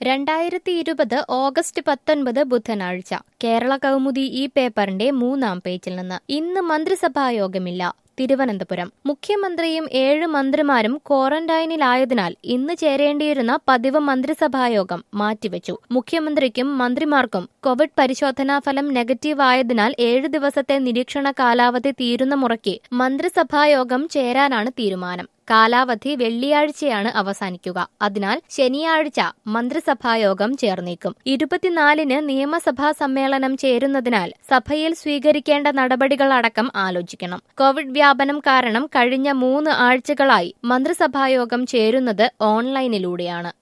രണ്ടായിരത്തി ഇരുപത് ഓഗസ്റ്റ് പത്തൊൻപത് ബുധനാഴ്ച കേരള കൗമുദി ഈ പേപ്പറിന്റെ മൂന്നാം പേജിൽ നിന്ന് ഇന്ന് മന്ത്രിസഭായോഗമില്ല തിരുവനന്തപുരം മുഖ്യമന്ത്രിയും ഏഴ് മന്ത്രിമാരും ക്വാറന്റൈനിലായതിനാൽ ഇന്ന് ചേരേണ്ടിയിരുന്ന പതിവ് മന്ത്രിസഭായോഗം മാറ്റിവെച്ചു മുഖ്യമന്ത്രിക്കും മന്ത്രിമാർക്കും കോവിഡ് പരിശോധനാ ഫലം നെഗറ്റീവ് ആയതിനാൽ ഏഴ് ദിവസത്തെ നിരീക്ഷണ കാലാവധി തീരുന്ന മുറയ്ക്ക് മന്ത്രിസഭായോഗം ചേരാനാണ് തീരുമാനം കാലാവധി വെള്ളിയാഴ്ചയാണ് അവസാനിക്കുക അതിനാൽ ശനിയാഴ്ച മന്ത്രിസഭായോഗം ചേർന്നേക്കും ഇരുപത്തിനാലിന് നിയമസഭാ സമ്മേളനം ചേരുന്നതിനാൽ സഭയിൽ സ്വീകരിക്കേണ്ട നടപടികളടക്കം ആലോചിക്കണം കോവിഡ് വ്യാപനം കാരണം കഴിഞ്ഞ മൂന്ന് ആഴ്ചകളായി മന്ത്രിസഭായോഗം ചേരുന്നത് ഓൺലൈനിലൂടെയാണ്